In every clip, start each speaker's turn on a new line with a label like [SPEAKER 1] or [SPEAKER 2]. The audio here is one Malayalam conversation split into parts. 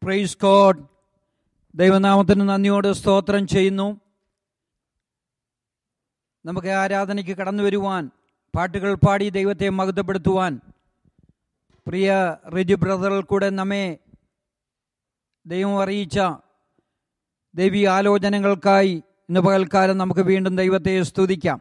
[SPEAKER 1] പ്രൈസ് കോഡ് ദൈവനാമത്തിന് നന്ദിയോട് സ്തോത്രം ചെയ്യുന്നു നമുക്ക് ആരാധനയ്ക്ക് കടന്നു വരുവാൻ പാട്ടുകൾ പാടി ദൈവത്തെ മഹത്വപ്പെടുത്തുവാൻ പ്രിയ റിജു ബ്രദറിൽ കൂടെ നമ്മെ ദൈവം അറിയിച്ച ദൈവീ ആലോചനകൾക്കായി ഇന്ന് പകൽക്കാലം നമുക്ക് വീണ്ടും ദൈവത്തെ സ്തുതിക്കാം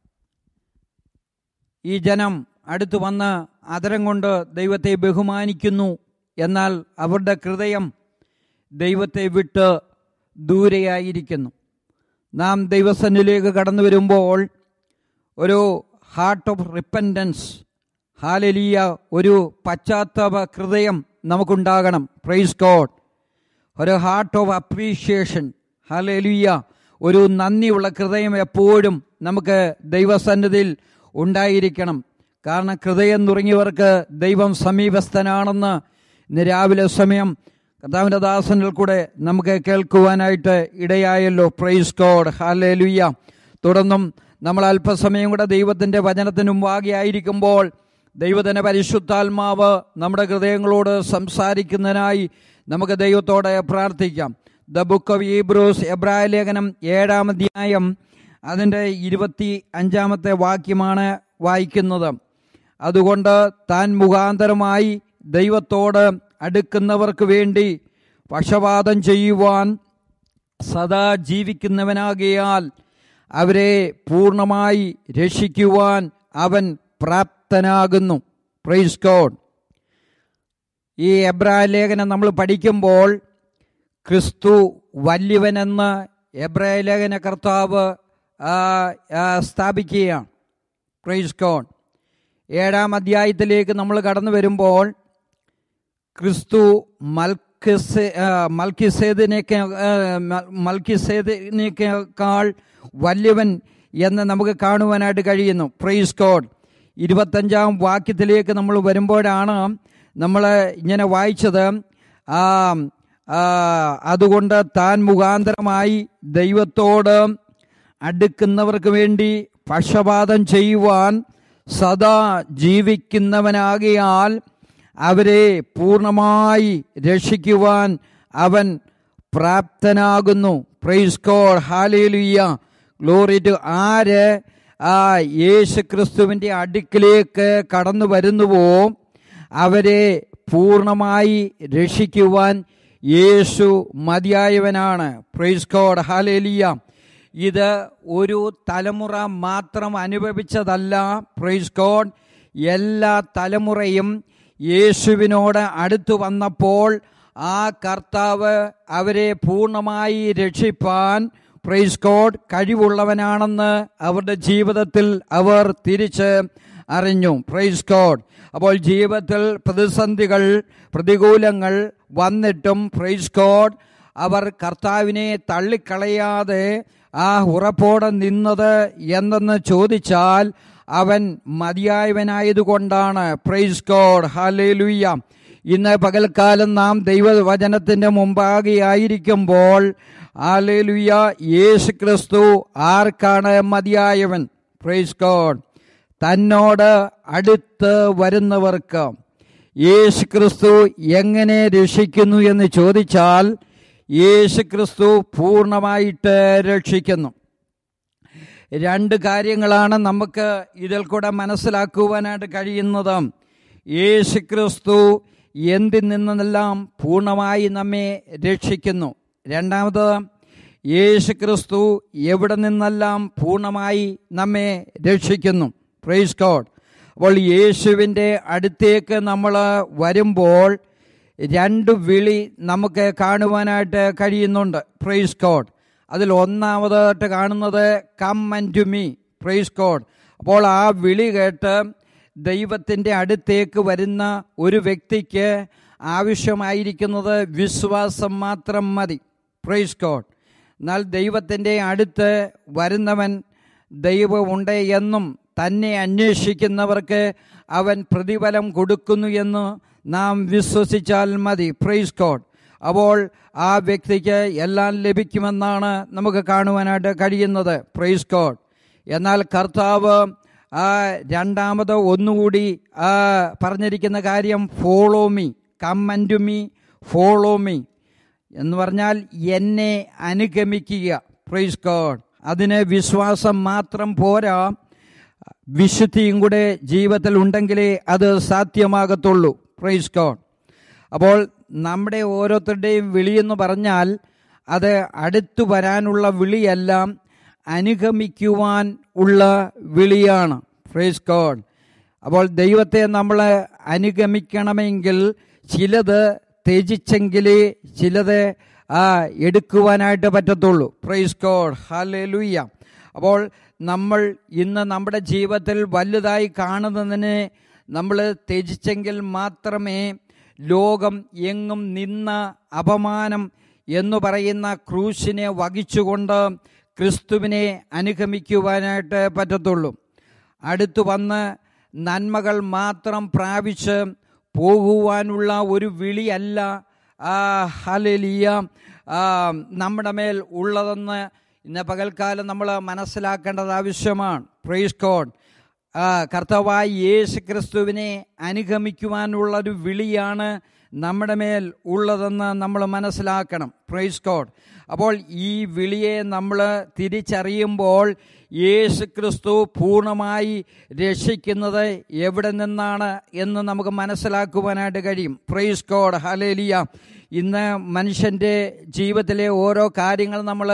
[SPEAKER 1] ഈ ജനം അടുത്തു വന്ന് അതരം കൊണ്ട് ദൈവത്തെ ബഹുമാനിക്കുന്നു എന്നാൽ അവരുടെ ഹൃദയം ദൈവത്തെ വിട്ട് ദൂരെയായിരിക്കുന്നു നാം ദൈവസന്നിലേക്ക് കടന്നു വരുമ്പോൾ ഒരു ഹാർട്ട് ഓഫ് റിപ്പൻറ്റൻസ് ഹാലലിയ ഒരു പശ്ചാത്തപ ഹൃദയം നമുക്കുണ്ടാകണം പ്രൈസ് ഗോഡ് ഒരു ഹാർട്ട് ഓഫ് അപ്രീഷിയേഷൻ ഹാലലിയ ഒരു നന്ദിയുള്ള ഹൃദയം എപ്പോഴും നമുക്ക് ദൈവസന്നിധിയിൽ ഉണ്ടായിരിക്കണം കാരണം ഹൃദയം നുറങ്ങിയവർക്ക് ദൈവം സമീപസ്ഥനാണെന്ന് ഇന്ന് രാവിലെ സമയം കർത്താവിൻ്റെ ദാസനിൽ കൂടെ നമുക്ക് കേൾക്കുവാനായിട്ട് ഇടയായല്ലോ പ്രൈസ് ഗോഡ് ഹാലേലുയ്യ തുടർന്നും നമ്മൾ അല്പസമയം കൂടെ ദൈവത്തിൻ്റെ വചനത്തിന് മുമ്പാകെയായിരിക്കുമ്പോൾ ദൈവത്തിൻ്റെ പരിശുദ്ധാത്മാവ് നമ്മുടെ ഹൃദയങ്ങളോട് സംസാരിക്കുന്നതിനായി നമുക്ക് ദൈവത്തോടെ പ്രാർത്ഥിക്കാം ദ ബുക്ക് ഓഫ് ഈബ്രൂസ് എബ്രായ ലേഖനം ഏഴാം അധ്യായം അതിൻ്റെ ഇരുപത്തി അഞ്ചാമത്തെ വാക്യമാണ് വായിക്കുന്നത് അതുകൊണ്ട് താൻ മുഖാന്തരമായി ദൈവത്തോട് അടുക്കുന്നവർക്ക് വേണ്ടി പക്ഷപാതം ചെയ്യുവാൻ സദാ ജീവിക്കുന്നവനാകിയാൽ അവരെ പൂർണ്ണമായി രക്ഷിക്കുവാൻ അവൻ പ്രാപ്തനാകുന്നു പ്രൈസ് ഗോഡ് ഈ എബ്രാ ലേഖനം നമ്മൾ പഠിക്കുമ്പോൾ ക്രിസ്തു വല്യവനെന്ന് എബ്രായ ലേഖന കർത്താവ് സ്ഥാപിക്കുകയാണ് പ്രൈസ് ഗോഡ് ഏഴാം അധ്യായത്തിലേക്ക് നമ്മൾ കടന്നു വരുമ്പോൾ ക്രിസ്തു മൽക്കിസേ മൽക്കിസേദിനേക്ക് മൽക്കിസേദിനേക്കാൾ വല്യവൻ എന്ന് നമുക്ക് കാണുവാനായിട്ട് കഴിയുന്നു പ്രൈസ് ഗോഡ് ഇരുപത്തഞ്ചാം വാക്യത്തിലേക്ക് നമ്മൾ വരുമ്പോഴാണ് നമ്മൾ ഇങ്ങനെ വായിച്ചത് അതുകൊണ്ട് താൻ മുഖാന്തരമായി ദൈവത്തോട് അടുക്കുന്നവർക്ക് വേണ്ടി പക്ഷപാതം ചെയ്യുവാൻ സദാ ജീവിക്കുന്നവനാകിയാൽ അവരെ പൂർണ്ണമായി രക്ഷിക്കുവാൻ അവൻ പ്രാപ്തനാകുന്നു praise God hallelujah glory to ആര് ആ യേശു ക്രിസ്തുവിൻ്റെ അടുക്കിലേക്ക് കടന്നു വരുന്നുവോ അവരെ പൂർണ്ണമായി രക്ഷിക്കുവാൻ യേശു മതിയായവനാണ് പ്രൈസ് കോഡ് ഹാലേലിയ ഇത് ഒരു തലമുറ മാത്രം അനുഭവിച്ചതല്ല പ്രൈസ് ഗോഡ് എല്ലാ തലമുറയും യേശുവിനോട് അടുത്തു വന്നപ്പോൾ ആ കർത്താവ് അവരെ പൂർണ്ണമായി രക്ഷിപ്പാൻ പ്രൈസ് ഗോഡ് കഴിവുള്ളവനാണെന്ന് അവരുടെ ജീവിതത്തിൽ അവർ തിരിച്ച് അറിഞ്ഞു പ്രൈസ് ഗോഡ് അപ്പോൾ ജീവിതത്തിൽ പ്രതിസന്ധികൾ പ്രതികൂലങ്ങൾ വന്നിട്ടും പ്രൈസ് ഗോഡ് അവർ കർത്താവിനെ തള്ളിക്കളയാതെ ആ ഉറപ്പോടെ നിന്നത് എന്തെന്ന് ചോദിച്ചാൽ അവൻ മതിയായവനായതുകൊണ്ടാണ് പ്രൈസ് ഗോഡ് ഹാലേലുയ്യ ഇന്ന് പകൽക്കാലം നാം ദൈവവചനത്തിൻ്റെ മുമ്പാകെയായിരിക്കുമ്പോൾ ഹാലേലുയ്യ യേശു ക്രിസ്തു ആർക്കാണ് മതിയായവൻ പ്രൈസ് ഗോഡ് തന്നോട് അടുത്ത് വരുന്നവർക്ക് യേശു ക്രിസ്തു എങ്ങനെ രക്ഷിക്കുന്നു എന്ന് ചോദിച്ചാൽ യേശു ക്രിസ്തു പൂർണ്ണമായിട്ട് രക്ഷിക്കുന്നു രണ്ട് കാര്യങ്ങളാണ് നമുക്ക് ഇതിൽ കൂടെ മനസ്സിലാക്കുവാനായിട്ട് കഴിയുന്നത് യേശു ക്രിസ്തു എന്തിൽ നിന്നെല്ലാം പൂർണ്ണമായി നമ്മെ രക്ഷിക്കുന്നു രണ്ടാമത് യേശു ക്രിസ്തു എവിടെ നിന്നെല്ലാം പൂർണ്ണമായി നമ്മെ രക്ഷിക്കുന്നു പ്രൈസ് ഗോഡ് അപ്പോൾ യേശുവിൻ്റെ അടുത്തേക്ക് നമ്മൾ വരുമ്പോൾ രണ്ട് വിളി നമുക്ക് കാണുവാനായിട്ട് കഴിയുന്നുണ്ട് പ്രൈസ് കോഡ് അതിൽ ഒന്നാമതായിട്ട് കാണുന്നത് come and to me praise God അപ്പോൾ ആ വിളി കേട്ട് ദൈവത്തിൻ്റെ അടുത്തേക്ക് വരുന്ന ഒരു വ്യക്തിക്ക് ആവശ്യമായിരിക്കുന്നത് വിശ്വാസം മാത്രം മതി പ്രൈസ് കോഡ് എന്നാൽ ദൈവത്തിൻ്റെ അടുത്ത് വരുന്നവൻ ദൈവമുണ്ട് എന്നും തന്നെ അന്വേഷിക്കുന്നവർക്ക് അവൻ പ്രതിഫലം കൊടുക്കുന്നു എന്ന് നാം വിശ്വസിച്ചാൽ മതി പ്രൈസ് കോഡ് അപ്പോൾ ആ വ്യക്തിക്ക് എല്ലാം ലഭിക്കുമെന്നാണ് നമുക്ക് കാണുവാനായിട്ട് കഴിയുന്നത് പ്രൈസ് കോഡ് എന്നാൽ കർത്താവ് ആ രണ്ടാമത് ഒന്നുകൂടി ആ പറഞ്ഞിരിക്കുന്ന കാര്യം follow me come and me follow me എന്ന് പറഞ്ഞാൽ എന്നെ അനുഗമിക്കുക പ്രൈസ് ഗോഡ് അതിന് വിശ്വാസം മാത്രം പോരാ വിശുദ്ധിയും കൂടെ ജീവിതത്തിൽ ഉണ്ടെങ്കിലേ അത് സാധ്യമാകത്തുള്ളൂ പ്രൈസ് ഗോഡ് അപ്പോൾ നമ്മുടെ ഓരോരുത്തരുടെയും വിളിയെന്ന് പറഞ്ഞാൽ അത് അടുത്തു വരാനുള്ള വിളിയെല്ലാം അനുഗമിക്കുവാൻ ഉള്ള വിളിയാണ് പ്രൈസ് ഗോഡ് അപ്പോൾ ദൈവത്തെ നമ്മൾ അനുഗമിക്കണമെങ്കിൽ ചിലത് ത്യജിച്ചെങ്കിലേ ചിലത് ആ എടുക്കുവാനായിട്ട് പറ്റത്തുള്ളൂ പ്രൈസ് ഗോഡ് ഹാലൂയ്യ അപ്പോൾ നമ്മൾ ഇന്ന് നമ്മുടെ ജീവിതത്തിൽ വലുതായി കാണുന്നതിനെ നമ്മൾ ത്യജിച്ചെങ്കിൽ മാത്രമേ ലോകം എങ്ങും നിന്ന അപമാനം എന്ന് പറയുന്ന ക്രൂശിനെ വഹിച്ചുകൊണ്ട് ക്രിസ്തുവിനെ അനുഗമിക്കുവാനായിട്ട് പറ്റത്തുള്ളൂ അടുത്തു വന്ന് നന്മകൾ മാത്രം പ്രാപിച്ച് പോകുവാനുള്ള ഒരു വിളിയല്ല ആ ഹലലിയ ആ, നമ്മുടെ മേൽ ഉള്ളതെന്ന് ഇന്ന് പകൽക്കാലം നമ്മൾ മനസ്സിലാക്കേണ്ടത് ആവശ്യമാണ് പ്രൈസ് കോഡ് കർത്താവായ യേശു ക്രിസ്തുവിനെ അനുഗമിക്കുവാനുള്ള ഒരു വിളിയാണ് നമ്മുടെ മേൽ ഉള്ളതെന്ന് നമ്മൾ മനസ്സിലാക്കണം പ്രൈസ് കോഡ് അപ്പോൾ ഈ വിളിയെ നമ്മൾ തിരിച്ചറിയുമ്പോൾ യേശു ക്രിസ്തു പൂർണ്ണമായി രക്ഷിക്കുന്നത് എവിടെ നിന്നാണ് എന്ന് നമുക്ക് മനസ്സിലാക്കുവാനായിട്ട് കഴിയും പ്രൈസ് കോഡ് ഹലേലിയ ഇന്ന് മനുഷ്യൻ്റെ ജീവിതത്തിലെ ഓരോ കാര്യങ്ങൾ നമ്മൾ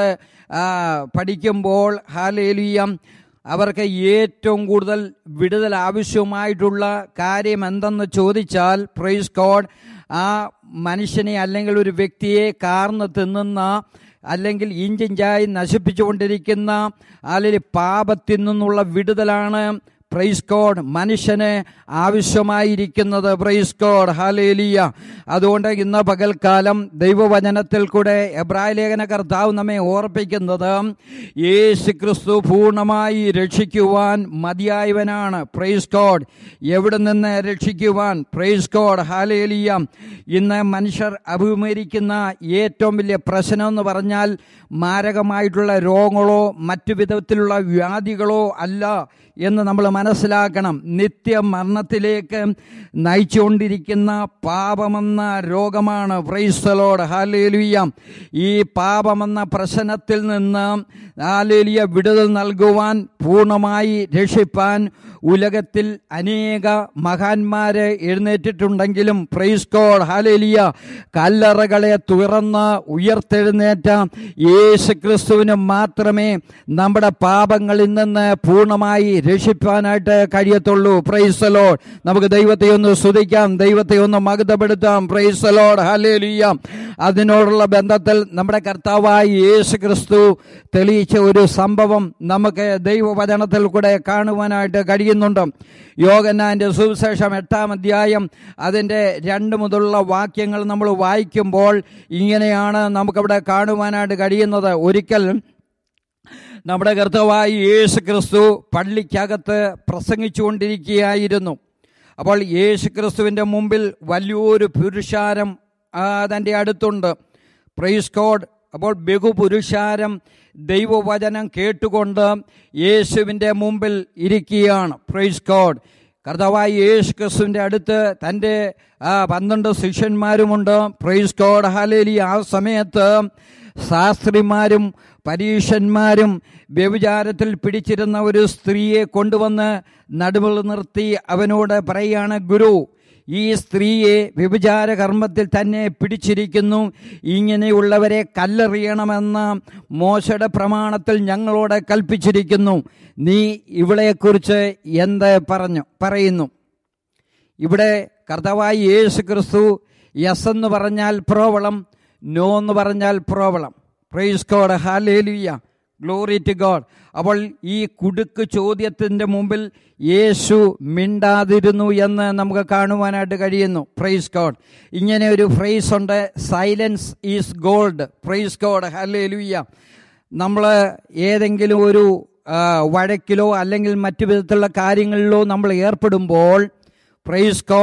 [SPEAKER 1] പഠിക്കുമ്പോൾ ഹാലേലിയ അവർക്ക് ഏറ്റവും കൂടുതൽ വിടുതൽ ആവശ്യമായിട്ടുള്ള കാര്യം എന്തെന്ന് ചോദിച്ചാൽ പ്രൈസ് കോഡ് ആ മനുഷ്യനെ അല്ലെങ്കിൽ ഒരു വ്യക്തിയെ കാർന്ന് തിന്നുന്ന അല്ലെങ്കിൽ ഇഞ്ചിഞ്ചായി നശിപ്പിച്ചുകൊണ്ടിരിക്കുന്ന അല്ലെങ്കിൽ പാപത്തിൽ നിന്നുള്ള വിടുതലാണ് പ്രൈസ് കോഡ് മനുഷ്യന് ആവശ്യമായിരിക്കുന്നത് പ്രൈസ് കോഡ് ഹാലേലിയ അതുകൊണ്ട് ഇന്ന് പകൽക്കാലം ദൈവവചനത്തിൽ കൂടെ എബ്രായ ലേഖന കർത്താവ് നമ്മെ ഓർപ്പിക്കുന്നത് യേശു ക്രിസ്തു പൂർണ്ണമായി രക്ഷിക്കുവാൻ മതിയായവനാണ് പ്രൈസ് കോഡ് എവിടെ നിന്ന് രക്ഷിക്കുവാൻ പ്രൈസ് കോഡ് ഹാലേലിയ ഇന്ന് മനുഷ്യർ അഭിമുഖീകരിക്കുന്ന ഏറ്റവും വലിയ പ്രശ്നം എന്ന് പറഞ്ഞാൽ മാരകമായിട്ടുള്ള രോഗങ്ങളോ മറ്റു വിധത്തിലുള്ള വ്യാധികളോ അല്ല എന്ന് നമ്മൾ മനസ്സിലാക്കണം നിത്യമരണത്തിലേക്ക് നയിച്ചുകൊണ്ടിരിക്കുന്ന പാപമെന്ന രോഗമാണ് പ്രൈസ്തലോട് ഹാലേലിയ ഈ പാപമെന്ന പ്രശ്നത്തിൽ നിന്ന് ഹാലേലിയ വിടുതൽ നൽകുവാൻ പൂർണ്ണമായി രക്ഷിപ്പാൻ ഉലകത്തിൽ അനേക മഹാന്മാരെ എഴുന്നേറ്റിട്ടുണ്ടെങ്കിലും പ്രൈസ് കോഡ് ഹാലേലിയ കല്ലറകളെ തുറന്ന് ഉയർത്തെഴുന്നേറ്റ യേശു ക്രിസ്തുവിന് മാത്രമേ നമ്മുടെ പാപങ്ങളിൽ നിന്ന് പൂർണ്ണമായി രക്ഷിപ്പാനായിട്ട് കഴിയത്തുള്ളൂ പ്രൈസലോ നമുക്ക് ദൈവത്തെ ഒന്ന് സ്തുതിക്കാം ദൈവത്തെ ഒന്ന് മകുതപ്പെടുത്താം പ്രൈസലോഡ് ഹലേലിയ അതിനോടുള്ള ബന്ധത്തിൽ നമ്മുടെ കർത്താവായ യേശു ക്രിസ്തു തെളിയിച്ച ഒരു സംഭവം നമുക്ക് ദൈവവചനത്തിൽ കൂടെ കാണുവാനായിട്ട് കഴിയുന്നുണ്ട് യോഗനാന്റെ സുവിശേഷം എട്ടാം അധ്യായം അതിൻ്റെ രണ്ട് മുതലുള്ള വാക്യങ്ങൾ നമ്മൾ വായിക്കുമ്പോൾ ഇങ്ങനെയാണ് നമുക്കവിടെ കാണുവാനായിട്ട് കഴിയുന്നത് ഒരിക്കൽ നമ്മുടെ കർത്താവായ യേശു ക്രിസ്തു പള്ളിക്കകത്ത് പ്രസംഗിച്ചുകൊണ്ടിരിക്കുകയായിരുന്നു അപ്പോൾ യേശു ക്രിസ്തുവിൻ്റെ മുമ്പിൽ വലിയൊരു പുരുഷാരം തൻ്റെ അടുത്തുണ്ട് പ്രൈസ് കോഡ് അപ്പോൾ ബഹുപുരുഷാരം ദൈവവചനം കേട്ടുകൊണ്ട് യേശുവിൻ്റെ മുമ്പിൽ ഇരിക്കുകയാണ് പ്രൈസ് കോഡ് കർത്താവായ യേശു ക്രിസ്തുവിൻ്റെ അടുത്ത് തൻ്റെ ആ പന്ത്രണ്ട് ശിഷ്യന്മാരുമുണ്ട് പ്രൈസ് കോഡ് ഹാലേലി ആ സമയത്ത് ശാസ്ത്രിമാരും പരീക്ഷന്മാരും വ്യഭിചാരത്തിൽ പിടിച്ചിരുന്ന ഒരു സ്ത്രീയെ കൊണ്ടുവന്ന് നടുവിൽ നിർത്തി അവനോട് പറയുകയാണ് ഗുരു ഈ സ്ത്രീയെ വ്യഭിചാര കർമ്മത്തിൽ തന്നെ പിടിച്ചിരിക്കുന്നു ഇങ്ങനെയുള്ളവരെ കല്ലെറിയണമെന്ന് മോശയുടെ പ്രമാണത്തിൽ ഞങ്ങളോട് കൽപ്പിച്ചിരിക്കുന്നു നീ ഇവളെക്കുറിച്ച് എന്ത് പറഞ്ഞു പറയുന്നു ഇവിടെ കർത്താവായി യേശു ക്രിസ്തു യെസ് എന്ന് പറഞ്ഞാൽ പ്രോവളം നോ എന്ന് പറഞ്ഞാൽ problem praise God hallelujah glory to God അപ്പോൾ ഈ കുടുക്ക് ചോദ്യത്തിൻ്റെ മുമ്പിൽ യേശു മിണ്ടാതിരുന്നു എന്ന് നമുക്ക് കാണുവാനായിട്ട് കഴിയുന്നു പ്രൈസ് ഗോഡ് ഇങ്ങനെ ഒരു ഫ്രേസ് ഉണ്ട് silence is gold praise God hallelujah നമ്മൾ ഏതെങ്കിലും ഒരു ആ, വഴക്കിലോ അല്ലെങ്കിൽ മറ്റു വിധത്തിലുള്ള കാര്യങ്ങളിലോ നമ്മൾ ഏർപ്പെടുമ്പോൾ പ്രൈസ് ഗോഡ്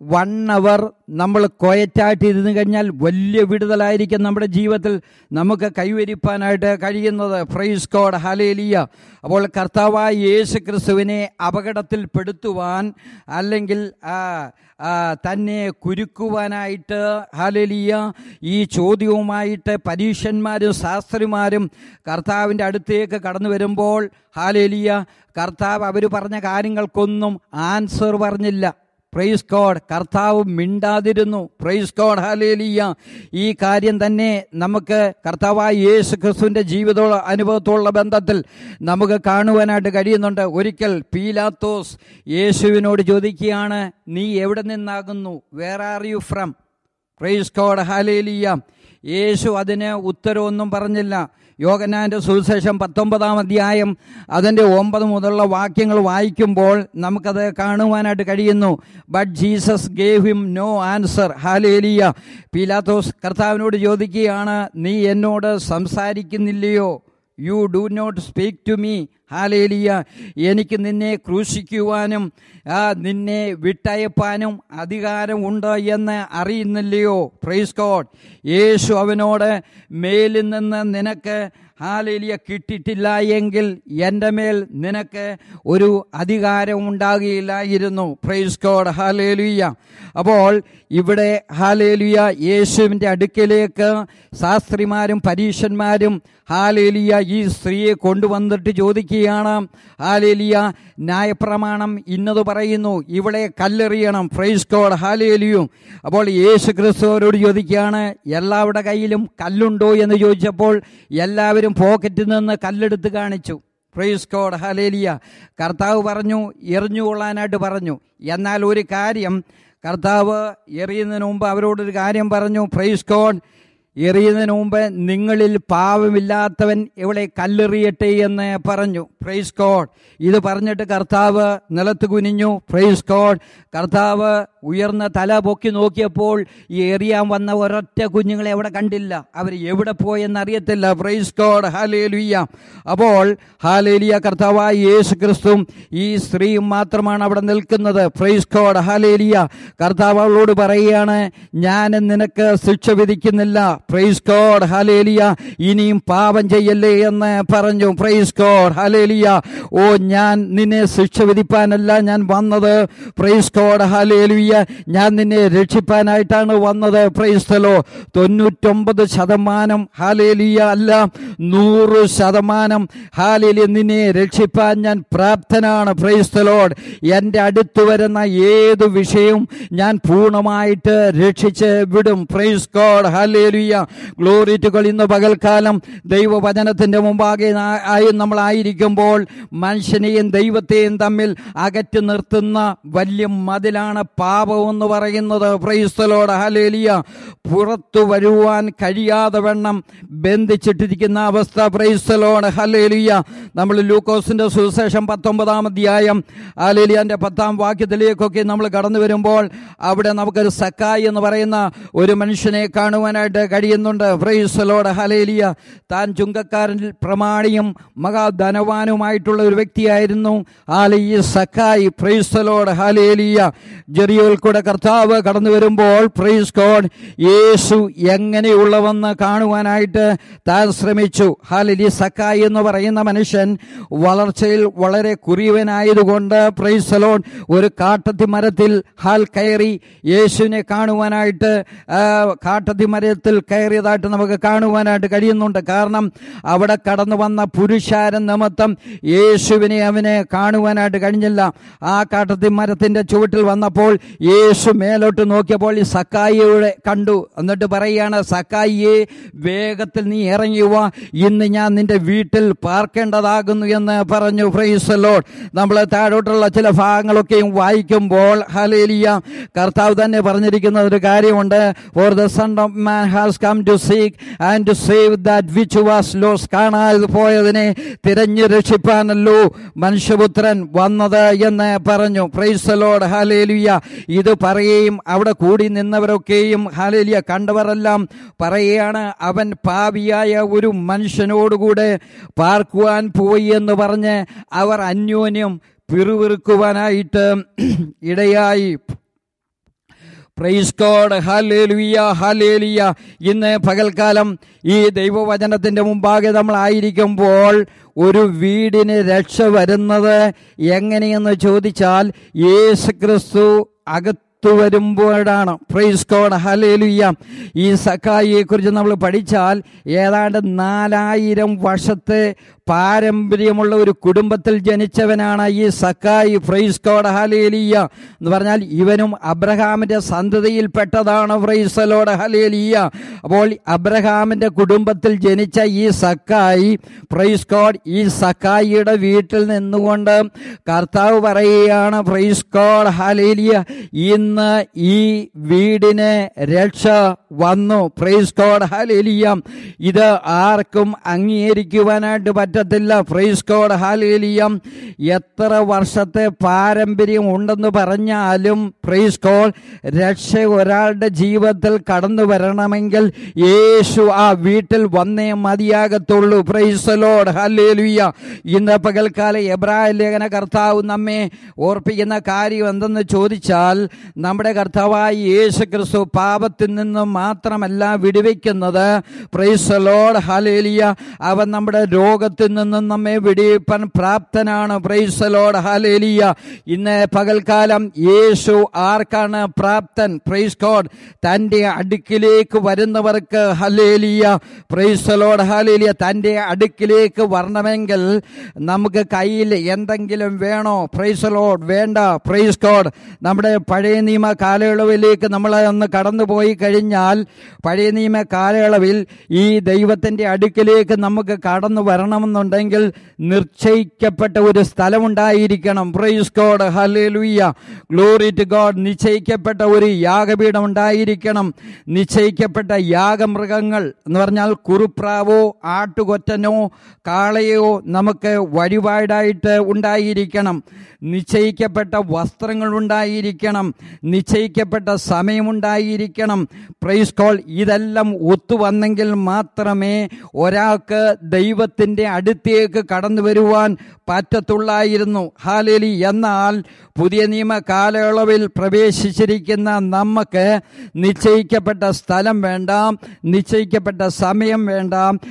[SPEAKER 1] വൺ അവർ നമ്മൾ കൊയറ്റായിട്ട് ഇരുന്ന് കഴിഞ്ഞാൽ വലിയ വിടുതലായിരിക്കും നമ്മുടെ ജീവിതത്തിൽ നമുക്ക് കൈവരിപ്പാനായിട്ട് കഴിയുന്നത് ഫ്രൈസ് കോഡ് ഹലേലിയ അപ്പോൾ കർത്താവായ യേശു ക്രിസ്തുവിനെ അപകടത്തിൽപ്പെടുത്തുവാൻ അല്ലെങ്കിൽ ആ, ആ, തന്നെ കുരുക്കുവാനായിട്ട് ഹലലിയ ഈ ചോദ്യവുമായിട്ട് പരീക്ഷന്മാരും ശാസ്ത്രിമാരും കർത്താവിൻ്റെ അടുത്തേക്ക് കടന്നു വരുമ്പോൾ ഹാലേലിയ കർത്താവ് അവർ പറഞ്ഞ കാര്യങ്ങൾക്കൊന്നും ആൻസർ പറഞ്ഞില്ല പ്രൈസ് കോഡ് കർത്താവ് മിണ്ടാതിരുന്നു പ്രൈസ് കോഡ് ഹാലേലിയ ഈ കാര്യം തന്നെ നമുക്ക് കർത്താവായ യേശു ക്രിസ്തുവിൻ്റെ ജീവിത അനുഭവത്തോടുള്ള ബന്ധത്തിൽ നമുക്ക് കാണുവാനായിട്ട് കഴിയുന്നുണ്ട് ഒരിക്കൽ പീലാത്തോസ് യേശുവിനോട് ചോദിക്കുകയാണ് നീ എവിടെ നിന്നാകുന്നു where are you from praise God hallelujah യേശു അതിന് ഉത്തരവൊന്നും പറഞ്ഞില്ല യോഗനാന്റെ സുവിശേഷം പത്തൊമ്പതാം അധ്യായം അതിൻ്റെ ഒമ്പത് മുതലുള്ള വാക്യങ്ങൾ വായിക്കുമ്പോൾ നമുക്കത് കാണുവാനായിട്ട് കഴിയുന്നു but Jesus gave him no answer hallelujah പീലാത്തോസ് കർത്താവിനോട് ചോദിക്കുകയാണ് നീ എന്നോട് സംസാരിക്കുന്നില്ലയോ you do not speak to me hallelujah എനിക്ക് നിന്നെ ക്രൂശിക്കുവാനും ആ, നിന്നെ വിട്ടയപ്പാനും അധികാരമുണ്ട് എന്ന് അറിയുന്നില്ലയോ പ്രൈസ് കോഡ് യേശു അവനോട് മേലിൽ നിന്ന് നിനക്ക് ഹാലേലിയ കിട്ടിയിട്ടില്ല എങ്കിൽ എൻ്റെ മേൽ നിനക്ക് ഒരു അധികാരം ഉണ്ടാകുകയില്ലായിരുന്നു പ്രൈസ് കോഡ് ഹാലേലുയ്യ അപ്പോൾ ഇവിടെ ഹാലേലുയ യേശുവിൻ്റെ അടുക്കലേക്ക് ശാസ്ത്രിമാരും പരീക്ഷന്മാരും ഹാലേലിയ ഈ സ്ത്രീയെ കൊണ്ടുവന്നിട്ട് ചോദിക്കുകയാണ് ഹാലേലിയ ന്യായപ്രമാണം ഇന്നത് പറയുന്നു ഇവിടെ കല്ലെറിയണം ഫ്രൈസ് കോഡ് ഹാലേലിയും അപ്പോൾ യേശു ക്രിസ്തുവരോട് ചോദിക്കുകയാണ് എല്ലാവരുടെ കയ്യിലും കല്ലുണ്ടോ എന്ന് ചോദിച്ചപ്പോൾ എല്ലാവരും പോക്കറ്റിൽ നിന്ന് കല്ലെടുത്ത് കാണിച്ചു പ്രൈസ് കോഡ് ഹലേലിയ കർത്താവ് പറഞ്ഞു എറിഞ്ഞുകൊള്ളാനായിട്ട് പറഞ്ഞു എന്നാൽ ഒരു കാര്യം കർത്താവ് എറിയുന്നതിന് മുമ്പ് അവരോടൊരു കാര്യം പറഞ്ഞു പ്രൈസ് കോഡ് എറിയുന്നതിന് മുമ്പ് നിങ്ങളിൽ പാവമില്ലാത്തവൻ ഇവിടെ കല്ലെറിയട്ടെ എന്ന് പറഞ്ഞു പ്രൈസ് കോഡ് ഇത് പറഞ്ഞിട്ട് കർത്താവ് നിലത്ത് കുനിഞ്ഞു പ്രൈസ് കോഡ് കർത്താവ് ഉയർന്ന തല പൊക്കി നോക്കിയപ്പോൾ ഈ എറിയാൻ വന്ന ഒരൊറ്റ കുഞ്ഞുങ്ങളെ അവിടെ കണ്ടില്ല അവർ എവിടെ പോയെന്നറിയത്തില്ല പ്രൈസ് കോഡ് ഹാലേലുയ്യ അപ്പോൾ ഹാലേലിയ കർത്താവായ യേശു ക്രിസ്തുവും ഈ സ്ത്രീയും മാത്രമാണ് അവിടെ നിൽക്കുന്നത് പ്രൈസ് കോഡ് ഹാലേലിയ കർത്താവ് അവളോട് പറയുകയാണ് ഞാൻ നിനക്ക് ശിക്ഷ വിധിക്കുന്നില്ല പ്രൈസ് കോഡ് ഹാലേലിയ ഇനിയും പാപം ചെയ്യല്ലേ എന്ന് പറഞ്ഞു പ്രൈസ് കോഡ് ഹാലേലിയ ഓ ഞാൻ നിന്നെ ശിക്ഷ വിധിപ്പാനല്ല ഞാൻ വന്നത് പ്രൈസ് കോഡ് ഹാലേലിയ ഞാൻ നിന്നെ രക്ഷിപ്പാനായിട്ടാണ് വന്നത് പ്രൈസ്തലോ തൊണ്ണൂറ്റൊമ്പത് ശതമാനം ഹാലേലിയ അല്ല നൂറ് ശതമാനം ഹാലേലിയ നിന്നെ രക്ഷിപ്പാൻ ഞാൻ പ്രാപ്തനാണ് പ്രൈസ്തലോഡ് എൻ്റെ അടുത്ത് വരുന്ന ഏത് വിഷയവും ഞാൻ പൂർണ്ണമായിട്ട് രക്ഷിച്ച് വിടും praise God hallelujah glory to ഇന്ന് പകൽക്കാലം ദൈവവചനത്തിന്റെ മുമ്പാകെ നാ- ആയി നമ്മളായിരിക്കുമ്പോൾ മനുഷ്യനെയും ദൈവത്തെയും തമ്മിൽ അകറ്റി നിർത്തുന്ന വലിയ മതിലാണ് പാപം എന്ന് പറയുന്നത് പ്രൈസ്തലോട് ഹലേലിയ പുറത്തു വരുവാൻ കഴിയാതെ വണ്ണം ബന്ധിച്ചിട്ടിരിക്കുന്ന അവസ്ഥ പ്രൈസ്തലോട് ഹലേലിയ നമ്മൾ ലൂക്കോസിന്റെ സുവിശേഷം പത്തൊമ്പതാം അധ്യായം ഹലേലിയന്റെ പത്താം വാക്യത്തിലേക്കൊക്കെ നമ്മൾ കടന്നു വരുമ്പോൾ അവിടെ നമുക്കൊരു സക്കായി എന്ന് പറയുന്ന ഒരു മനുഷ്യനെ കാണുവാനായിട്ട് കഴിയുന്നുണ്ട് ഫ്രൈസലോട് ഹലേലിയ താൻ ചുങ്കക്കാരനിൽ പ്രമാണിയും മഹാധനവാനുമായിട്ടുള്ള ഒരു വ്യക്തിയായിരുന്നു ആല ഈ സക്കായി ഫ്രൈസലോട് ഹലേലിയ ജെറിയോൽ കൂടെ കർത്താവ് കടന്നു വരുമ്പോൾ ഫ്രൈസ് കോഡ് യേശു എങ്ങനെയുള്ളവെന്ന് കാണുവാനായിട്ട് താൻ ശ്രമിച്ചു ഹാലലി സക്കായി എന്ന് പറയുന്ന മനുഷ്യൻ വളർച്ചയിൽ വളരെ കുറിയവനായതുകൊണ്ട് പ്രൈസലോൺ ഒരു കാട്ടത്തി മരത്തിൽ ഹാൽ കയറി യേശുവിനെ കാണുവാനായിട്ട് ആ, കാട്ടത്തി മരത്തിൽ കയറിയതായിട്ട് നമുക്ക് കാണുവാനായിട്ട് കഴിയുന്നുണ്ട് കാരണം അവിടെ കടന്നു വന്ന പുരുഷാരൻ നിമിത്തം യേശുവിനെ അവന് കാണുവാനായിട്ട് കഴിഞ്ഞില്ല ആ കാട്ടത്തി മരത്തിന്റെ ചുവട്ടിൽ വന്നപ്പോൾ യേശു മേലോട്ട് നോക്കിയപ്പോൾ ഈ സക്കായിയുടെ കണ്ടു എന്നിട്ട് പറയുകയാണ് സക്കായിയെ വേഗത്തിൽ നീ ഇറങ്ങി വാ ഇന്ന് ഞാൻ നിന്റെ വീട്ടിൽ പാർക്കേണ്ടതാകുന്നു എന്ന് പറഞ്ഞു ഫ്രൈസലോഡ് നമ്മൾ താഴോട്ടുള്ള ചില ഭാഗങ്ങളൊക്കെയും വായിക്കുമ്പോൾ ഹലേലിയ കർത്താവ് തന്നെ പറഞ്ഞിരിക്കുന്ന ഒരു കാര്യമുണ്ട് for the son of man has come to seek and to save that which was lost കാണാതെ പോയതിനെ തിരഞ്ഞു രക്ഷിപ്പാനല്ലോ മനുഷ്യപുത്രൻ വന്നത് എന്ന് പറഞ്ഞു പ്രൈസലോഡ് ഹാലേലിയ ഇത് പറയുകയും അവിടെ കൂടി നിന്നവരൊക്കെയും ഹാലേലിയ കണ്ടവരെല്ലാം പറയുകയാണ് അവൻ പാപിയായ ഒരു മനുഷ്യനോടുകൂടെ പാർക്കുവാൻ പോയി എന്ന് പറഞ്ഞ് അവർ അന്യോന്യം പിറുവിറുക്കുവാനായിട്ട് ഇടയായി പ്രൈസ് കോഡ് ഹാലേലുയ ഹാലേലിയ ഇന്ന് പകൽക്കാലം ഈ ദൈവവചനത്തിന്റെ മുമ്പാകെ നമ്മൾ ആയിരിക്കുമ്പോൾ ഒരു വീടിന് രക്ഷ വരുന്നത് എങ്ങനെയെന്ന് ചോദിച്ചാൽ യേശു ക്രിസ്തു അകത്ത് വരുമ്പോഴാണ് പ്രൈസ് കോഡ് ഹലേലുയ്യ ഈ സക്കായിയെ കുറിച്ച് നമ്മൾ പഠിച്ചാൽ ഏതാണ്ട് നാലായിരം വർഷത്തെ പാരമ്പര്യമുള്ള ഒരു കുടുംബത്തിൽ ജനിച്ചവനാണ് ഈ സക്കായി ഫ്രൈസ് കോഡ് ഹലേലിയ എന്ന് പറഞ്ഞാൽ ഇവനും അബ്രഹാമിന്റെ സന്തതിയിൽപ്പെട്ടതാണ് ഫ്രൈസലോട് ഹലേലിയ അപ്പോൾ അബ്രഹാമിന്റെ കുടുംബത്തിൽ ജനിച്ച ഈ സക്കായി ഫ്രൈസ് കോഡ് ഈ സക്കായിയുടെ വീട്ടിൽ നിന്നുകൊണ്ട് കർത്താവ് പറയുകയാണ് ഫ്രൈസ് കോഡ് ഹലേലിയ ഇന്ന് ഈ വീടിന് രക്ഷ വന്നു ഫ്രൈസ് കോഡ് ഹലേലിയ ഇത് ആർക്കും അംഗീകരിക്കുവാനായിട്ട് പറ്റത്തില്ല ഫ്രൈസ് കോഡ് ഹാലേലിയം എത്ര വർഷത്തെ പാരമ്പര്യം ഉണ്ടെന്ന് പറഞ്ഞാലും ഫ്രൈസ് കോൾ രക്ഷ ഒരാളുടെ ജീവിതത്തിൽ കടന്നു വരണമെങ്കിൽ യേശു ആ വീട്ടിൽ വന്നേ മതിയാകത്തുള്ളൂ ഫ്രൈസലോഡ് ഹല്ലേലുയ്യ ഇന്ന് പകൽക്കാല എബ്രായ ലേഖന കർത്താവ് നമ്മെ ഓർപ്പിക്കുന്ന കാര്യം എന്തെന്ന് ചോദിച്ചാൽ നമ്മുടെ കർത്താവായ യേശു ക്രിസ്തു പാപത്തിൽ നിന്ന് മാത്രമല്ല വിടുവിക്കുന്നത് പ്രൈസലോഡ് ഹലേലിയ അവൻ നമ്മുടെ രോഗത്തിൽ നിന്നും നമ്മെ വിടിയിപ്പാൻ പ്രാപ്തനാണ് പ്രൈസലോഡ് ഹലേലിയ ഇന്ന് പകൽക്കാലം യേശു ആർക്കാണ് പ്രാപ്തൻ പ്രൈസ് കോഡ് തൻ്റെ അടുക്കിലേക്ക് വരുന്നവർക്ക് ഹലേലിയ പ്രൈസലോഡ് ഹലേലിയ തൻ്റെ അടുക്കിലേക്ക് വരണമെങ്കിൽ നമുക്ക് കയ്യിൽ എന്തെങ്കിലും വേണോ പ്രൈസലോഡ് വേണ്ട പ്രൈസ് കോഡ് നമ്മുടെ പഴയ നിയമ കാലയളവിലേക്ക് നമ്മൾ ഒന്ന് കടന്നുപോയി കഴിഞ്ഞാൽ പഴയ നിയമ കാലയളവിൽ ഈ ദൈവത്തിൻ്റെ അടുക്കിലേക്ക് നമുക്ക് കടന്നു വരണമെന്നുണ്ടെങ്കിൽ നിശ്ചയിക്കപ്പെട്ട ഒരു സ്ഥലമുണ്ടായിരിക്കണം praise God hallelujah glory to God നിശ്ചയിക്കപ്പെട്ട ഒരു യാഗപീഠം ഉണ്ടായിരിക്കണം നിശ്ചയിക്കപ്പെട്ട യാഗമൃഗങ്ങൾ എന്ന് പറഞ്ഞാൽ കുറുപ്രാവോ ആട്ടുകൊറ്റനോ കാളയോ നമുക്ക് വഴിപാടായിട്ട് ഉണ്ടായിരിക്കണം നിശ്ചയിക്കപ്പെട്ട വസ്ത്രങ്ങൾ ഉണ്ടായിരിക്കണം നിശ്ചയിക്കപ്പെട്ട സമയമുണ്ടായിരിക്കണം പ്രൈസ് കോൾ ഇതെല്ലാം ഒത്തുവന്നെങ്കിൽ മാത്രമേ ഒരാൾക്ക് ദൈവത്തിൻ്റെ അടുത്തേക്ക് കടന്നു വരുവാൻ പറ്റത്തുള്ളായിരുന്നു ഹാലേലി എന്നാൽ പുതിയ നിയമ കാലയളവിൽ പ്രവേശിച്ചിരിക്കുന്ന നമുക്ക് നിശ്ചയിക്കപ്പെട്ട സ്ഥലം വേണ്ട നിശ്ചയിക്കപ്പെട്ട സമയം വേണ്ട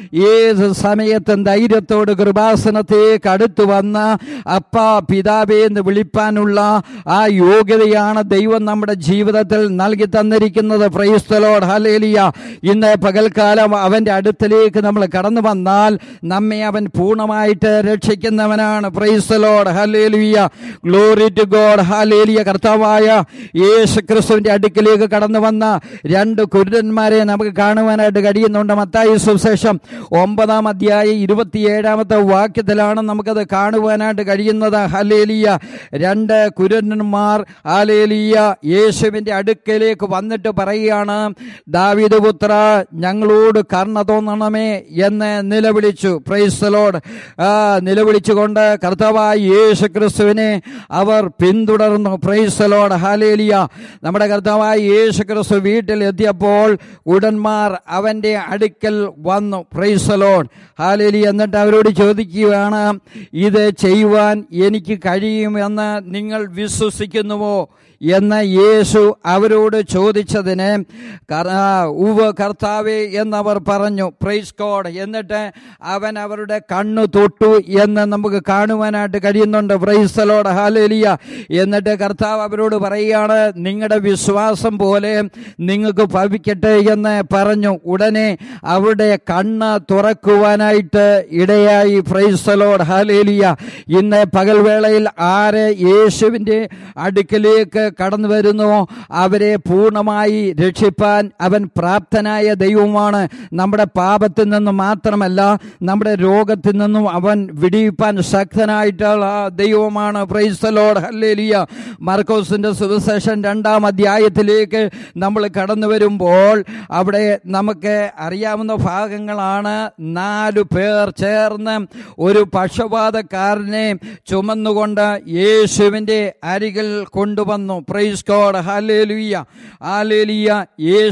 [SPEAKER 1] ഏത് സമയത്തും ധൈര്യത്തോട് കൃപാസനത്തേക്ക് അടുത്തു വന്ന് അപ്പ പിതാവേ എന്ന് വിളിപ്പാനുള്ള ആ യോഗ്യതയാണ് ദൈവം നമ്മുടെ ജീവിതത്തിൽ നൽകി തന്നിരിക്കുന്നത് പ്രൈസ്തലോട് ഹലേലിയ ഇന്ന് പകൽക്കാലം അവന്റെ അടുത്തിലേക്ക് നമ്മൾ കടന്നു വന്നാൽ നമ്മെ അവൻ പൂർണ്ണമായിട്ട് രക്ഷിക്കുന്നവനാണ് praise the Lord hallelujah glory to God hallelujah കർത്താവായ യേശു ക്രിസ്തുവിന്റെ അടുക്കിലേക്ക് കടന്നു വന്ന രണ്ട് കുരുടന്മാരെ നമുക്ക് കാണുവാനായിട്ട് കഴിയുന്നുണ്ട് മത്തായി സുശേഷം ഒമ്പതാം അധ്യായ ഇരുപത്തിയേഴാമത്തെ വാക്യത്തിലാണ് നമുക്കത് കാണുവാനായിട്ട് കഴിയുന്നത് ഹലേലിയ രണ്ട് കുരുടന്മാർ ഹാലേലിയ യേശുവിന്റെ അടുക്കലേക്ക് വന്നിട്ട് പറയുകയാണ് ദാവിദ് പുത്ര ഞങ്ങളോട് കർണ തോന്നണമേ എന്ന് നിലവിളിച്ചു പ്രൈസലോട് നിലവിളിച്ചുകൊണ്ട് കർത്താവായ യേശു ക്രിസ്തുവിനെ അവർ പിന്തുടർന്നു പ്രൈസലോട് ഹാലേലിയ നമ്മുടെ കർത്താവായ യേശു ക്രിസ്തു വീട്ടിൽ എത്തിയപ്പോൾ ഉടന്മാർ അവന്റെ അടുക്കൽ വന്നു പ്രൈസലോൺ ഹാലേലി എന്നിട്ട് അവരോട് ചോദിക്കുകയാണ് ഇത് ചെയ്യുവാൻ എനിക്ക് കഴിയുമെന്ന് നിങ്ങൾ വിശ്വസിക്കുന്നുവോ എന്ന് യേശു അവരോട് ചോദിച്ചതിന് ഉവ കർത്താവേ എന്നവർ പറഞ്ഞു പ്രൈസ് കോഡ് എന്നിട്ട് അവൻ അവരുടെ കണ്ണു തൊട്ടു എന്ന് നമുക്ക് കാണുവാനായിട്ട് കഴിയുന്നുണ്ട് പ്രൈസലോട് ഹാലേലിയ എന്നിട്ട് കർത്താവ് അവരോട് പറയുകയാണ് നിങ്ങളുടെ വിശ്വാസം പോലെ നിങ്ങൾക്ക് ഭവിക്കട്ടെ എന്ന് പറഞ്ഞു ഉടനെ അവരുടെ കണ്ണ് തുറക്കുവാനായിട്ട് ഇടയായി പ്രൈസലോട് ഹാലേലിയ ഇന്ന് പകൽവേളയിൽ ആര് യേശുവിൻ്റെ അടുക്കലേക്ക് കടന്നു വരുന്നുവോ അവരെ പൂർണ്ണമായി രക്ഷിപ്പാൻ അവൻ പ്രാപ്തനായ ദൈവമാണ് നമ്മുടെ പാപത്തിൽ നിന്ന് മാത്രമല്ല നമ്മുടെ രോഗത്തിൽ നിന്നും അവൻ വിടിയിപ്പാൻ ശക്തനായിട്ടുള്ള ദൈവമാണ് പ്രൈസലോട് ഹല്ലേലിയ മർക്കോസിന്റെ സുവിശേഷൻ രണ്ടാം അധ്യായത്തിലേക്ക് നമ്മൾ കടന്നു വരുമ്പോൾ അവിടെ നമുക്ക് അറിയാവുന്ന ഭാഗങ്ങളാണ് നാലു പേർ ചേർന്ന് ഒരു പക്ഷപാതക്കാരനെ ചുമന്നുകൊണ്ട് യേശുവിൻ്റെ അരികിൽ കൊണ്ടുവന്നു പ്രൈസ് കോഡ് ഹാലേലുയ്യ ഹാലേലിയ യേശു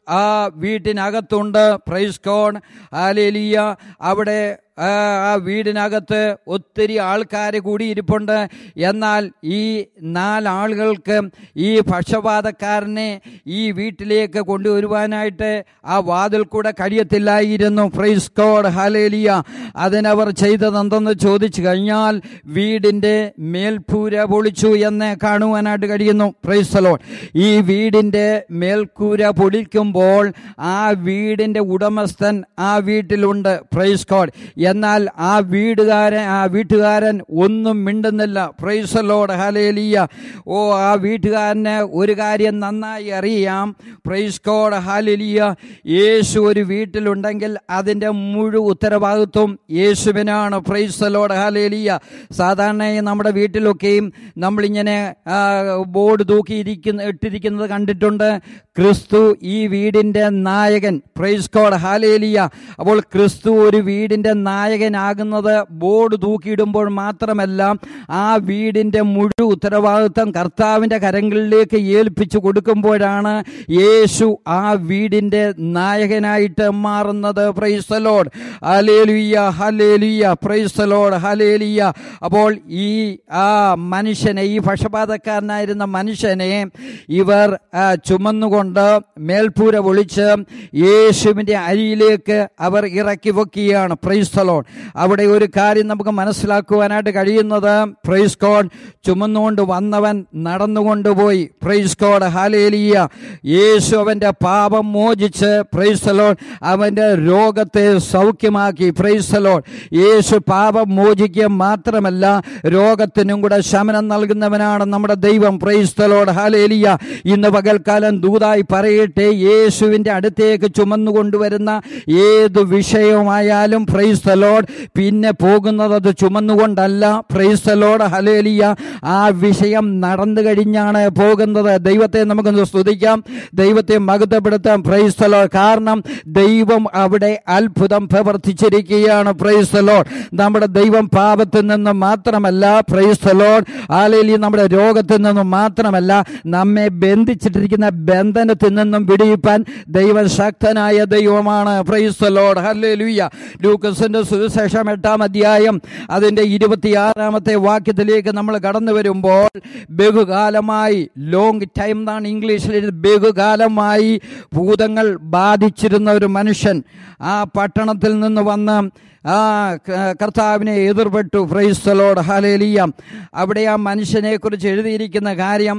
[SPEAKER 1] ആ വീട്ടിനകത്തുണ്ട് പ്രൈസ് കോൺ ഹാലേലിയ അവിടെ ആ ആ വീടിനകത്ത് ഒത്തിരി ആൾക്കാർ കൂടിയിരിപ്പുണ്ട് എന്നാൽ ഈ നാലാളുകൾക്ക് ഈ പക്ഷപാതക്കാരനെ ഈ വീട്ടിലേക്ക് കൊണ്ടുവരുവാനായിട്ട് ആ വാതിൽ കൂടെ കഴിയത്തില്ലായിരുന്നു ഫ്രൈസ് കോഡ് ഹലേലിയ അതിനവർ ചെയ്തതെന്തെന്ന് ചോദിച്ചു കഴിഞ്ഞാൽ വീടിൻ്റെ മേൽപ്പൂര പൊളിച്ചു എന്ന് കാണുവാനായിട്ട് കഴിയുന്നു ഫ്രൈസലോൺ ഈ വീടിൻ്റെ മേൽക്കൂര പൊളിക്കുമ്പോൾ ആ വീടിൻ്റെ ഉടമസ്ഥൻ ആ വീട്ടിലുണ്ട് ഫ്രൈസ് കോഡ് എന്നാൽ ആ വീടുകാരൻ ആ വീട്ടുകാരൻ ഒന്നും മിണ്ടുന്നില്ല പ്രൈസലോട് ഹലേലിയ ഓ ആ വീട്ടുകാരന് ഒരു കാര്യം നന്നായി അറിയാം പ്രൈസ് കോഡ് ഹാലേലിയ യേശു ഒരു വീട്ടിലുണ്ടെങ്കിൽ അതിൻ്റെ മുഴു ഉത്തരവാദിത്വം യേശുവിനാണ് പ്രൈസലോട് ഹാലേലിയ സാധാരണ നമ്മുടെ വീട്ടിലൊക്കെയും നമ്മളിങ്ങനെ ആ, ബോർഡ് തൂക്കിയിരിക്കുന്ന ഇട്ടിരിക്കുന്നത് കണ്ടിട്ടുണ്ട് ക്രിസ്തു ഈ വീടിൻ്റെ നായകൻ പ്രൈസ് കോഡ് ഹാലേലിയ അപ്പോൾ ക്രിസ്തു ഒരു വീടിൻ്റെ നായകനാകുന്നത് ബോർഡ് തൂക്കിയിടുമ്പോൾ മാത്രമല്ല ആ വീടിൻ്റെ മുഴു ഉത്തരവാദിത്വം കർത്താവിൻ്റെ കരങ്ങളിലേക്ക് ഏൽപ്പിച്ചു കൊടുക്കുമ്പോഴാണ് യേശു ആ വീടിൻ്റെ നായകനായിട്ട് മാറുന്നത് praise the Lord hallelujah hallelujah praise the Lord hallelujah അപ്പോൾ ഈ ആ മനുഷ്യനെ ഈ പക്ഷപാതക്കാരനായിരുന്ന മനുഷ്യനെ ഇവർ ആ, ചുമന്നുകൊണ്ട് മേൽപ്പൂര പൊളിച്ച് യേശുവിൻ്റെ അരിയിലേക്ക് അവർ ഇറക്കി വെക്കുകയാണ് പ്രൈസ് ലോൺ അവിടെ ഒരു കാര്യം നമുക്ക് മനസ്സിലാക്കുവാനായിട്ട് കഴിയുന്നത് പ്രൈസ് കോഡ് ചുമന്നുകൊണ്ട് വന്നവൻ നടന്നുകൊണ്ടുപോയി പ്രൈസ് കോഡ് ഹാലേലിയ യേശു അവൻ്റെ പാപം മോചിച്ച് പ്രൈസ് ലോൺ അവൻ്റെ രോഗത്തെ സൗഖ്യമാക്കി പ്രൈസ് ലോൺ യേശു പാപം മോചിക്കുക മാത്രമല്ല രോഗത്തിനും കൂടെ ശമനം നൽകുന്നവനാണ് നമ്മുടെ ദൈവം പ്രൈസ് ലോഡ് ഹാലേലിയ ഇന്ന് പകൽക്കാലം ദൂതായി പറയട്ടെ യേശുവിൻ്റെ അടുത്തേക്ക് ചുമന്നു കൊണ്ടുവരുന്ന ഏത് വിഷയവുമായാലും പ്രൈസ് ലോഡ് പിന്നെ പോകുന്നത് അത് ചുമന്നുകൊണ്ടല്ല പ്രൈസ് ലോഡ് ഹലേലിയ ആ വിഷയം നടന്നു കഴിഞ്ഞാണ് പോകുന്നത് ദൈവത്തെ നമുക്കൊന്ന് സ്തുതിക്കാം ദൈവത്തെ മഹത്വപ്പെടുത്താം പ്രൈസ് ലോഡ് കാരണം ദൈവം അവിടെ അത്ഭുതം പ്രവർത്തിച്ചിരിക്കുകയാണ് പ്രൈസ് ലോഡ് നമ്മുടെ ദൈവം പാപത്തിൽ നിന്ന് മാത്രമല്ല പ്രൈസ് ലോഡ് ആലയിലി നമ്മുടെ രോഗത്തിൽ നിന്നും മാത്രമല്ല നമ്മെ ബന്ധിച്ചിട്ടിരിക്കുന്ന ബന്ധനത്തിൽ നിന്നും വിടിയിപ്പാൻ ദൈവം ശക്തനായ ദൈവമാണ് പ്രൈസ് ലോഡ് ഹല്ലേലൂയ ലൂക്കസിന്റെ സുവിശേഷം എട്ടാം അധ്യായം അതിന്റെ ഇരുപത്തിയാറാമത്തെ വാക്യത്തിലേക്ക് നമ്മൾ കടന്നു വരുമ്പോൾ ബഹുകാലമായി ലോങ് ടൈം എന്നാണ് ഇംഗ്ലീഷിൽ എഴുതി ബഹുകാലമായി ഭൂതങ്ങൾ ബാധിച്ചിരുന്ന ഒരു മനുഷ്യൻ ആ പട്ടണത്തിൽ നിന്ന് വന്ന് ആ ക- കർത്താവിനെ എതിർപ്പെട്ടു ഫ്രൈസ്തലോട് ഹാലേലിയ അവിടെ ആ മനുഷ്യനെ കുറിച്ച് എഴുതിയിരിക്കുന്ന കാര്യം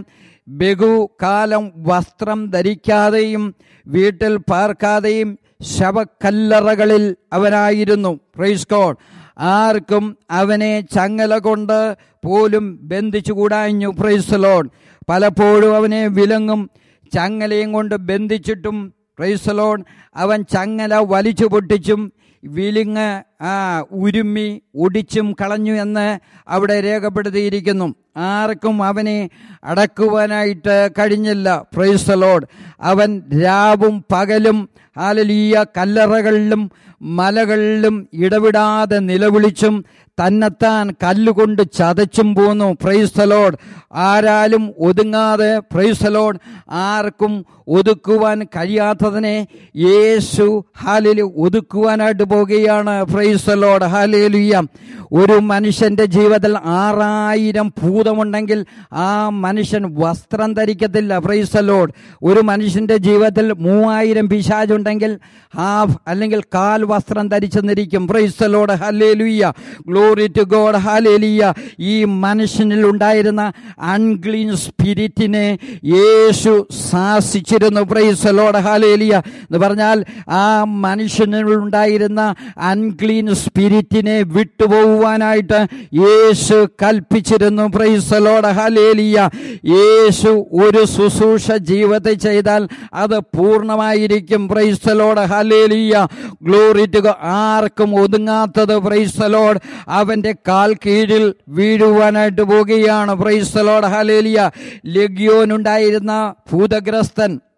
[SPEAKER 1] ബഹുകാലം വസ്ത്രം ധരിക്കാതെയും വീട്ടിൽ പാർക്കാതെയും ശവക്കല്ലറകളിൽ അവനായിരുന്നു പ്രൈസ് ഗോഡ് ആർക്കും അവനെ ചങ്ങല കൊണ്ട് പോലും ബന്ധിച്ചുകൂടാഞ്ഞു പ്രൈസ് ലോഡ് പലപ്പോഴും അവനെ വിലങ്ങും ചങ്ങലയും കൊണ്ട് ബന്ധിച്ചിട്ടും പ്രൈസ് ലോഡ് അവൻ ചങ്ങല വലിച്ചു പൊട്ടിച്ചും വിലിങ്ങ് ആ ഉരുമ്മി ഒടിച്ചും കളഞ്ഞു എന്ന് അവിടെ രേഖപ്പെടുത്തിയിരിക്കുന്നു ആർക്കും അവനെ അടക്കുവാനായിട്ട് കഴിഞ്ഞില്ല പ്രൈസ് ലോഡ് അവൻ രാവും പകലും ഹാലലീയ കല്ലറകളിലും മലകളിലും ഇടവിടാതെ നിലവിളിച്ചും തന്നെത്താൻ കല്ലുകൊണ്ട് ചതച്ചും പോന്നു പ്രൈസലോഡ് ആരാലും ഒതുങ്ങാതെ പ്രൈസലോഡ് ആർക്കും ഒതുക്കുവാൻ കഴിയാത്തതിനെ യേശു ഹാലിൽ ഒതുക്കുവാനായിട്ട് പോവുകയാണ് പ്രൈസലോഡ് ഹാലേലുയ്യ ഒരു മനുഷ്യന്റെ ജീവിതത്തിൽ ആറായിരം ഭൂതമുണ്ടെങ്കിൽ ആ മനുഷ്യൻ വസ്ത്രം ധരിക്കത്തില്ല പ്രൈസലോഡ് ഒരു മനുഷ്യന്റെ ജീവിതത്തിൽ മൂവായിരം പിശാചുണ്ടെങ്കിൽ ഹാഫ് അല്ലെങ്കിൽ കാൽ വസ്ത്രം ധരിച്ചെന്നിരിക്കും praise the Lord hallelujah glory to God hallelujah ഈ മനുഷ്യനിൽ ഉണ്ടായിരുന്ന അൺക്ലീൻ സ്പിരിറ്റിനെ യേശു ശാസിച്ചിരുന്നു പ്രൈസലോഡ് ഹാലേലിയ എന്ന് പറഞ്ഞാൽ ആ മനുഷ്യനിൽ ഉണ്ടായിരുന്ന അൺക്ലീൻ സ്പിരിറ്റിനെ വിട്ടുപോകുവാനായിട്ട് യേശു കൽപ്പിച്ചിരുന്നു പ്രൈസലോഡ് ഹാലേലിയ യേശു ഒരു ശുശ്രൂഷ ജീവിതത്തിൽ ചെയ്താൽ അത് പൂർണ്ണമായിരിക്കും പ്രൈസലോഡ് ഹലേലിയ ഗ്ലോറി ടു ആർക്കും ഒതുങ്ങാത്തത് പ്രൈസലോഡ് അവന്റെ കാൽ കീഴിൽ വീഴുവാനായിട്ട് പോവുകയാണ് പ്രൈസലോഡ് ഹലേലിയ ലഗ്യോനുണ്ടായിരുന്ന ഭൂതഗ്രസ്തൻ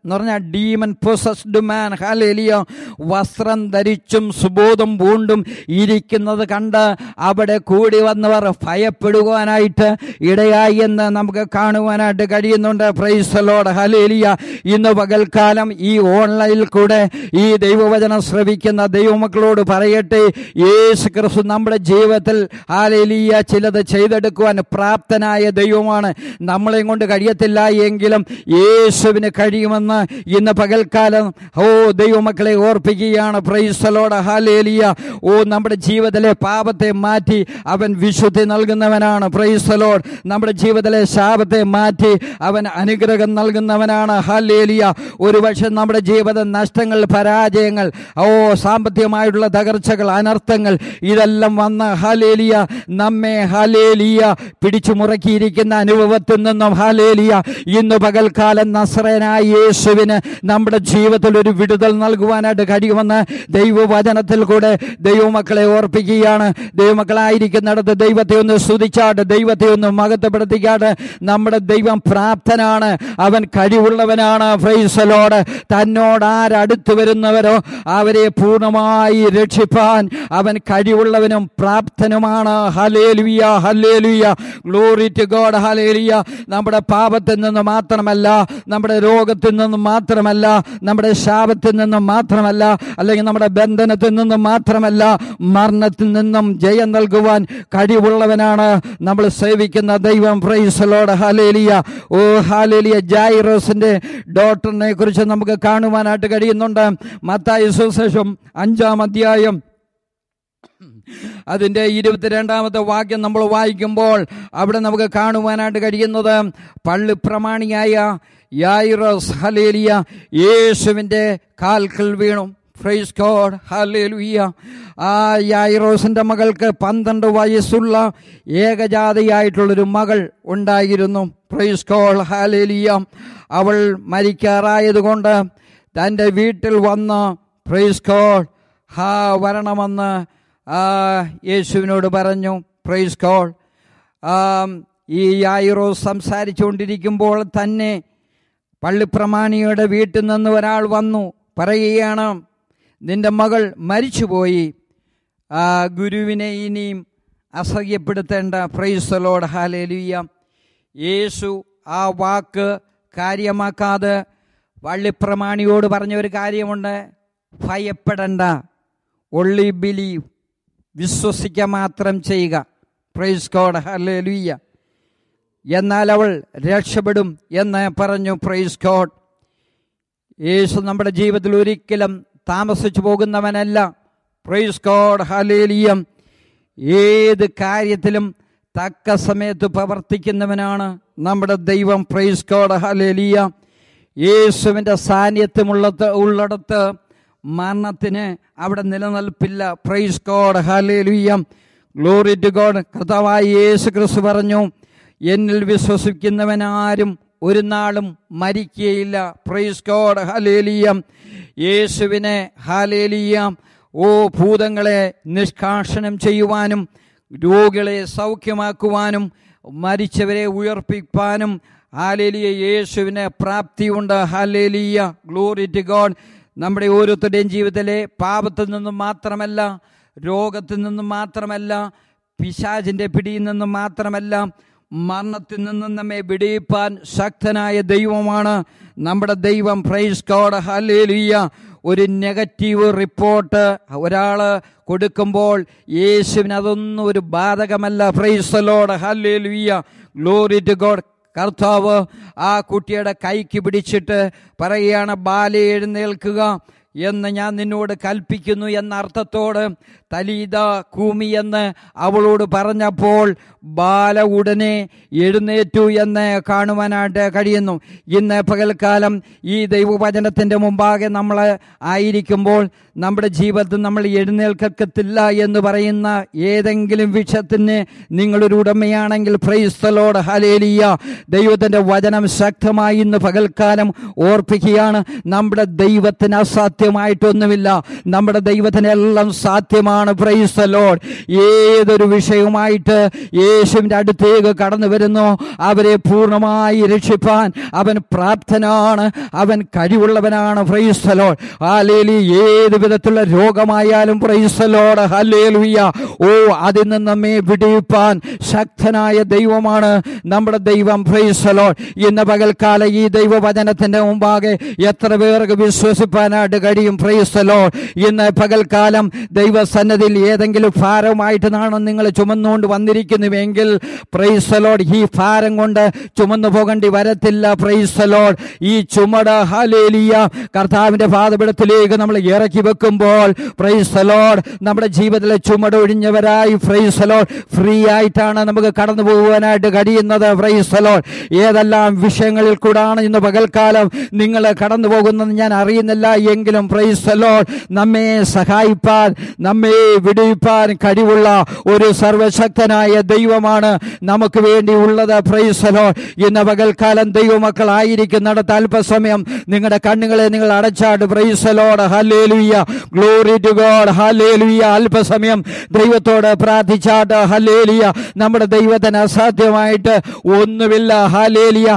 [SPEAKER 1] എന്ന് പറഞ്ഞാൽ ഡീമൻ പൊസസ്ഡ് മാൻ ഹാലേലിയ വസ്ത്രം ധരിച്ചും സുബോധം പൂണ്ടും ഇരിക്കുന്നത് കണ്ട് അവിടെ കൂടി വന്നവർ ഭയപ്പെടുവാനായിട്ട് ഇടയായി എന്ന് നമുക്ക് കാണുവാനായിട്ട് കഴിയുന്നുണ്ട് പ്രൈസലോട് ഹലേലിയ ഇന്ന് പകൽക്കാലം ഈ ഓൺലൈനിൽ കൂടെ ഈ ദൈവവചനം ശ്രവിക്കുന്ന ദൈവമക്കളോട് പറയട്ടെ യേശു ക്രിസ്തു നമ്മുടെ ജീവിതത്തിൽ ഹാലേലിയ ചിലത് ചെയ്തെടുക്കുവാൻ പ്രാപ്തനായ ദൈവമാണ് നമ്മളെയും കൊണ്ട് കഴിയത്തില്ല എങ്കിലും യേശുവിന് കഴിയുമെന്ന് ഇന്ന് പകൽക്കാലം ഓ ദൈവമക്കളെ ഓർപ്പിക്കുകയാണ് പ്രൈസലോട് ഹാലേലിയ ഓ നമ്മുടെ ജീവിതത്തിലെ പാപത്തെ മാറ്റി അവൻ വിശുദ്ധി നൽകുന്നവനാണ് പ്രൈസലോട് നമ്മുടെ ജീവിതത്തിലെ ശാപത്തെ മാറ്റി അവൻ അനുഗ്രഹം നൽകുന്നവനാണ് ഹാലേലിയ ഒരുപക്ഷെ നമ്മുടെ ജീവിത നഷ്ടങ്ങൾ പരാജയങ്ങൾ ഓ സാമ്പത്തികമായിട്ടുള്ള തകർച്ചകൾ അനർത്ഥങ്ങൾ ഇതെല്ലാം വന്ന ഹാലേലിയ നമ്മെ ഹാലേലിയ പിടിച്ചു മുറക്കിയിരിക്കുന്ന അനുഭവത്തിൽ നിന്നും ഹാലേലിയ ഇന്ന് പകൽക്കാലം നസ്രനായ യേശുവിന് നമ്മുടെ ജീവിതത്തിൽ ഒരു വിടുതൽ നൽകുവാനായിട്ട് കഴിയുമെന്ന് ദൈവവചനത്തിൽ കൂടെ ദൈവമക്കളെ ഓർപ്പിക്കുകയാണ് ദൈവമക്കളായിരിക്കുന്നിടത്ത് ദൈവത്തെ ഒന്ന് സ്തുതിച്ചാട്ട് ദൈവത്തെ ഒന്ന് മഹത്വപ്പെടുത്തിക്കാട്ട് നമ്മുടെ ദൈവം പ്രാപ്തനാണ് അവൻ കഴിവുള്ളവനാണ് ഫ്രൈസലോട് തന്നോട് ആരടുത്തു വരുന്നവരോ അവരെ പൂർണ്ണമായി രക്ഷിപ്പാൻ അവൻ കഴിവുള്ളവനും പ്രാപ്തനുമാണ് hallelujah hallelujah glory to God hallelujah നമ്മുടെ പാപത്തിൽ നിന്ന് മാത്രമല്ല നമ്മുടെ രോഗത്തിൽ നിന്ന് മാത്രമല്ല നമ്മുടെ ശാപത്തിൽ നിന്നും മാത്രമല്ല അല്ലെങ്കിൽ നമ്മുടെ ബന്ധനത്തിൽ നിന്നും മാത്രമല്ല മരണത്തിൽ നിന്നും ജയം നൽകുവാൻ കഴിവുള്ളവനാണ് നമ്മൾ സേവിക്കുന്ന ദൈവം പ്രൈസലോട് ഹാലേലിയ ഓ ഹാലേലിയ ജൈറോസിന്റെ ഡോക്ടറിനെ കുറിച്ച് നമുക്ക് കാണുവാനായിട്ട് കഴിയുന്നുണ്ട് മത്തായ സുശേഷം അഞ്ചാം അധ്യായം അതിൻ്റെ ഇരുപത്തിരണ്ടാമത്തെ വാക്യം നമ്മൾ വായിക്കുമ്പോൾ അവിടെ നമുക്ക് കാണുവാനായിട്ട് കഴിയുന്നത് പള്ളി പ്രമാണിയായ യായിറോസ് ഹലേലിയ യേശുവിൻ്റെ കാൽക്കൽ വീണു ഫ്രൈസ് ഗോഡ് ഹലേലുയ്യ ആ യായിറോസിൻ്റെ മകൾക്ക് പന്ത്രണ്ട് വയസ്സുള്ള ഏകജാതിയായിട്ടുള്ളൊരു മകൾ ഉണ്ടായിരുന്നു ഫ്രൈസ് ഗോഡ് ഹലേലിയ അവൾ മരിക്കാറായതുകൊണ്ട് തൻ്റെ വീട്ടിൽ വന്ന് ഫ്രൈസ് ഗോഡ് ഹാ വരണമെന്ന് ആ, യേശുവിനോട് പറഞ്ഞു പ്രൈസ് കോൾ ഈ യായിറോ സംസാരിച്ചുകൊണ്ടിരിക്കുമ്പോൾ തന്നെ പള്ളിപ്രമാണിയുടെ വീട്ടിൽ നിന്ന് ഒരാൾ വന്നു പറയുകയാണ് നിന്റെ മകൾ മരിച്ചുപോയി ആ ഗുരുവിനെ ഇനിയും അസഹ്യപ്പെടുത്തേണ്ട പ്രൈസലോട് ഹാലേലുയ്യ യേശു ആ വാക്ക് കാര്യമാക്കാതെ വള്ളിപ്രമാണിയോട് പറഞ്ഞ ഒരു കാര്യമുണ്ട് ഭയപ്പെടണ്ട ഒള്ളി ബിലീവ് വിശ്വസിക്കുക മാത്രം ചെയ്യുക പ്രൈസ് കോഡ് ഹല്ലേലൂയ്യ എന്നാൽ അവൾ രക്ഷപ്പെടും എന്ന് പറഞ്ഞു പ്രൈസ് കോഡ് യേശു നമ്മുടെ ജീവിതത്തിൽ ഒരിക്കലും താമസിച്ചു പോകുന്നവനല്ല പ്രൈസ് കോഡ് ഹലേലിയം ഏത് കാര്യത്തിലും തക്ക സമയത്ത് പ്രവർത്തിക്കുന്നവനാണ് നമ്മുടെ ദൈവം പ്രൈസ് കോഡ് ഹലേലിയ യേശുവിൻ്റെ സാന്നിധ്യമുള്ളത് ഉള്ളിടത്ത് മരണത്തിന് അവിടെ നിലനിൽപ്പില്ല praise God hallelujah glory to God കർത്താവായ യേശു ക്രിസ്തു പറഞ്ഞു എന്നിൽ വിശ്വസിക്കുന്നവനാരും ഒരു നാളും മരിക്കുകയില്ല പ്രൈസ് കോഡ് ഹലേലിയം യേശുവിനെ ഹാലേലിയം ഓ ഭൂതങ്ങളെ നിഷ്കാഷണം ചെയ്യുവാനും രോഗികളെ സൗഖ്യമാക്കുവാനും മരിച്ചവരെ ഉയർപ്പിക്കാനും ഹാലേലിയ യേശുവിന് പ്രാപ്തിയുണ്ട് ഹാലേലിയ ഗ്ലോറി ടു ഗോഡ് നമ്മുടെ ഓരോരുത്തരുടെയും ജീവിതത്തിലെ പാപത്തിൽ നിന്നും മാത്രമല്ല രോഗത്തിൽ നിന്നും മാത്രമല്ല പിശാചിൻ്റെ പിടിയിൽ നിന്നും മാത്രമല്ല മരണത്തിൽ നിന്നും നമ്മെ വിടിയിപ്പാൻ ശക്തനായ ദൈവമാണ് നമ്മുടെ ദൈവം പ്രൈസ് കോഡ് ഹല്ലേലൂയ ഒരു നെഗറ്റീവ് റിപ്പോർട്ട് ഒരാൾ കൊടുക്കുമ്പോൾ യേശുവിന് അതൊന്നും ഒരു ബാധകമല്ല പ്രൈസലോട് ഹല്ലേലൂയ ഗ്ലോറി ടു ഗോഡ് കർത്താവ് ആ കുട്ടിയുടെ കൈക്ക് പിടിച്ചിട്ട് പറയുകയാണ് ബാല എഴുന്നേൽക്കുക എന്ന് ഞാൻ നിന്നോട് കൽപ്പിക്കുന്നു എന്ന അർത്ഥത്തോട് തലീത കൂമി എന്ന് അവളോട് പറഞ്ഞപ്പോൾ ബാല ഉടനെ എഴുന്നേറ്റു എന്ന് കാണുവാനായിട്ട് കഴിയുന്നു ഇന്ന് പകൽക്കാലം ഈ ദൈവവചനത്തിൻ്റെ മുമ്പാകെ നമ്മൾ ആയിരിക്കുമ്പോൾ നമ്മുടെ ജീവിതത്തിൽ നമ്മൾ എഴുന്നേൽക്കത്തില്ല എന്ന് പറയുന്ന ഏതെങ്കിലും വിഷയത്തിന് നിങ്ങളൊരു ഉടമയാണെങ്കിൽ പ്രൈസ്തലോട് ഹലേലിയ ദൈവത്തിൻ്റെ വചനം ശക്തമായി ഇന്ന് പകൽക്കാലം ഓർപ്പിക്കുകയാണ് നമ്മുടെ ദൈവത്തിന് അസാധ്യം അസാധ്യമായിട്ടൊന്നുമില്ല നമ്മുടെ ദൈവത്തിനെല്ലാം സാധ്യമാണ് പ്രൈസ് ലോഡ് ഏതൊരു വിഷയവുമായിട്ട് യേശുവിൻ്റെ അടുത്തേക്ക് കടന്നു വരുന്നു അവരെ പൂർണ്ണമായി രക്ഷിപ്പാൻ അവൻ പ്രാപ്തനാണ് അവൻ കഴിവുള്ളവനാണ് പ്രൈസ് ലോഡ് ഹാലേലി ഏത് വിധത്തിലുള്ള രോഗമായാലും പ്രൈസ് ലോഡ് ഹല്ലേലുയ്യ ഓ അതിൽ നിന്ന് നമ്മെ വിടിയിപ്പാൻ ശക്തനായ ദൈവമാണ് നമ്മുടെ ദൈവം പ്രൈസ് ലോഡ് ഇന്ന് പകൽക്കാല ഈ ദൈവവചനത്തിന്റെ മുമ്പാകെ എത്ര പേർക്ക് വിശ്വസിപ്പാനായിട്ട് കഴിയും പ്രൈസ് ലോഡ് ഇന്ന് പകൽക്കാലം ദൈവസന്നതിൽ ഏതെങ്കിലും ഭാരമായിട്ടാണ് നിങ്ങൾ ചുമന്നുകൊണ്ട് വന്നിരിക്കുന്നുവെങ്കിൽ പ്രൈസ് ലോഡ് ഈ ഭാരം കൊണ്ട് ചുമന്നു പോകേണ്ടി വരത്തില്ല പ്രൈസ് ലോഡ് ഈ ചുമട് ഹാലേലിയ കർത്താവിന്റെ പാതപിടത്തിലേക്ക് നമ്മൾ ഇറക്കി വെക്കുമ്പോൾ പ്രൈസ് ലോഡ് നമ്മുടെ ജീവിതത്തിലെ ചുമട് ഒഴിഞ്ഞവരായി പ്രൈസ് ലോഡ് ഫ്രീ ആയിട്ടാണ് നമുക്ക് കടന്നു പോകുവാനായിട്ട് കഴിയുന്നത് പ്രൈസ് ലോഡ് ഏതെല്ലാം വിഷയങ്ങളിൽ കൂടാണ് ഇന്ന് പകൽക്കാലം നിങ്ങൾ കടന്നു പോകുന്നത് ഞാൻ അറിയുന്നില്ല എങ്കിലും പ്രൈസ് ലോഡ് നമ്മെ സഹായിപ്പാൻ നമ്മെ വിടുവിപ്പാൻ കഴിവുള്ള ഒരു സർവശക്തനായ ദൈവമാണ് നമുക്ക് വേണ്ടി ഉള്ളത് പ്രൈസ് ലോഡ് ഇന്ന് പകൽക്കാലം ദൈവമക്കളായിരിക്കുന്നിടത്ത് അല്പസമയം നിങ്ങളുടെ കണ്ണുകളെ നിങ്ങൾ അടച്ചാട് praise Lord hallelujah glory to God hallelujah അല്പസമയം ദൈവത്തോട് പ്രാർത്ഥിച്ചാട്ട് ഹല്ലേലിയ നമ്മുടെ ദൈവത്തിന് അസാധ്യമായിട്ട് ഒന്നുമില്ല ഹല്ലേലിയ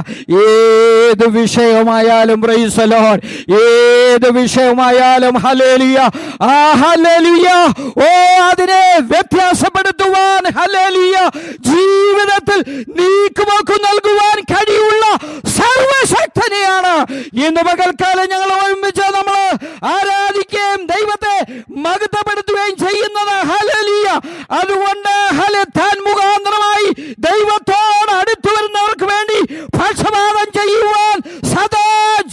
[SPEAKER 1] ഏത് വിഷയമായാലും പ്രൈസ് ലോഡ് ഏത് വിഷയമായാലും ഹല്ലേലിയ ആ ഹല്ലേലിയ ഓ അതിനെ വ്യത്യാസപ്പെടുത്തുവാൻ ഹല്ലേലിയ ജീവിതത്തിൽ നീക്കുമോക്ക് നൽകുവാൻ കഴിയുള്ള സർവശക്തനെയാണ് ഇന്ന് പകൽക്കാലം ഞങ്ങൾ ഒരുമിച്ച് നമ്മൾ ആരാധിക്കുകയും ദൈവത്തെ മഹത്വപ്പെടുത്തുകയും ചെയ്യുന്നത് ഹലലിയ അതുകൊണ്ട് ഹല താൻ മുഖാന്തരമായി ദൈവത്തോട് അടുത്തു വരുന്നവർക്ക് വേണ്ടി പക്ഷപാതം ചെയ്യുവാൻ സദാ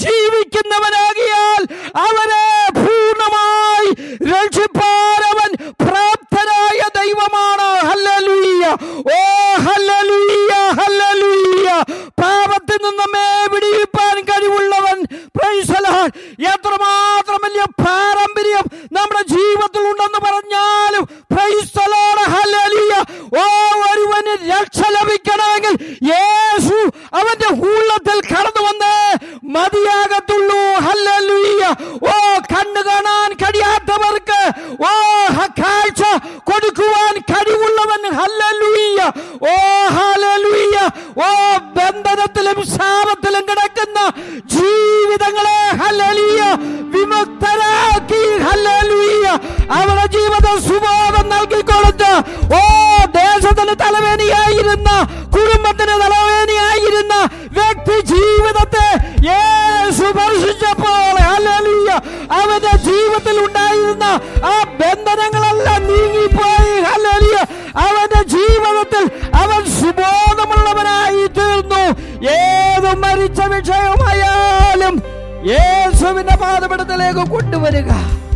[SPEAKER 1] ജീവിക്കുന്നവനാകിയാൽ അവരെ പൂർണ്ണമായി രക്ഷിപ്പാൻ അവൻ പ്രാപ്തനായ ദൈവമാണ് ഹല്ലലുയ്യ ഓ ഹല്ലലുയ്യ ഹല്ലലുയ്യ പാപത്തിൽ നിന്ന് നമ്മെ വിടിയിപ്പാൻ കഴിവുള്ളവൻ Praise the Lord. എത്രമാത്രം വലിയ പാരമ്പര്യം നമ്മുടെ ജീവിതത്തിൽ ഉണ്ടെന്ന് പറഞ്ഞാലും Praise the Lord. Hallelujah. ഓ ഒരുവന് രക്ഷ ലഭിക്കണമെങ്കിൽ യേശു അവന്റെ ഉള്ളത്തിൽ കടന്നു വന്ന് മതിയാകത്തുള്ളൂ ഹല്ലേലൂയ ഓ കണ്ണു കാണാൻ കഴിയാത്തവർക്ക് ഓ ഹ- കാഴ്ച കൊടുക്കുവാൻ കഴിവുള്ളവൻ ഹല്ലേലൂയ ഓ ഹല്ലേലൂയ ഓ ബന്ധനത്തിലും ശാപത്തിലും കിടക്കുന്ന ജീവിതങ്ങളെ ഹല്ലേലൂയ വിമുക്തരാക്കി ഹല്ലേലൂയ അവരുടെ ജീവിത സുബോധം നൽകിക്കൊടുത്ത് ഓ ദേശത്തിന് തലവേണിയായിരുന്ന കുടുംബത്തിന് തലവേണിയായിരുന്ന വ്യക്തി ജീവിതത്തെ യേശു സ്പർശിച്ചപ്പോൾ ഹല്ലേലൂയ അവന്റെ ജീവിതത്തിൽ ഉണ്ടായിരുന്ന ആ ബന്ധനങ്ങളെല്ലാം നീങ്ങിപ്പോയി ഹല്ലേലൂയ അവന്റെ ജീവിതത്തിൽ അവൻ സുബോധമുള്ളവനായി തീർന്നു ഏത് മരിച്ച വിഷയമായാലും യേശുവിന്റെ പാതപടത്തിലേക്ക് കൊണ്ടുവരിക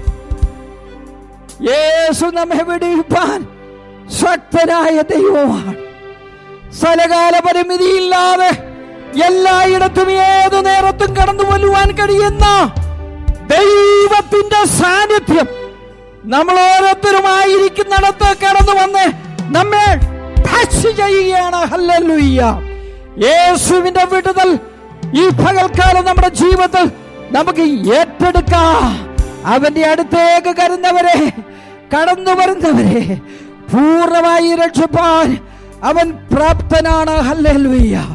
[SPEAKER 1] യേശു നമ്മെ വിടിയിപ്പാൻ ശക്തനായ ദൈവമാണ് സ്ഥലകാല പരിമിതിയില്ലാതെ എല്ലായിടത്തും ഏതു നേരത്തും കടന്നു കൊല്ലുവാൻ കഴിയുന്ന ദൈവത്തിന്റെ സാന്നിധ്യം നമ്മൾ ഓരോരുത്തരുമായിരിക്കുന്നിടത്ത് കടന്നു വന്ന് നമ്മെ ടച്ച് ചെയ്യുകയാണ് ഹല്ലേലൂയ്യ യേശുവിന്റെ വിടുതൽ ഈ പകൽക്കാലം നമ്മുടെ ജീവിതത്തിൽ നമുക്ക് ഏറ്റെടുക്കാം അവന്റെ അടുത്തേക്ക് കരുന്നവരെ കടന്നു വരുന്നവരെ പൂർണ്ണമായി രക്ഷിപ്പാൻ അവൻ പ്രാപ്തനാണ് ഹല്ലേലൂയ്യ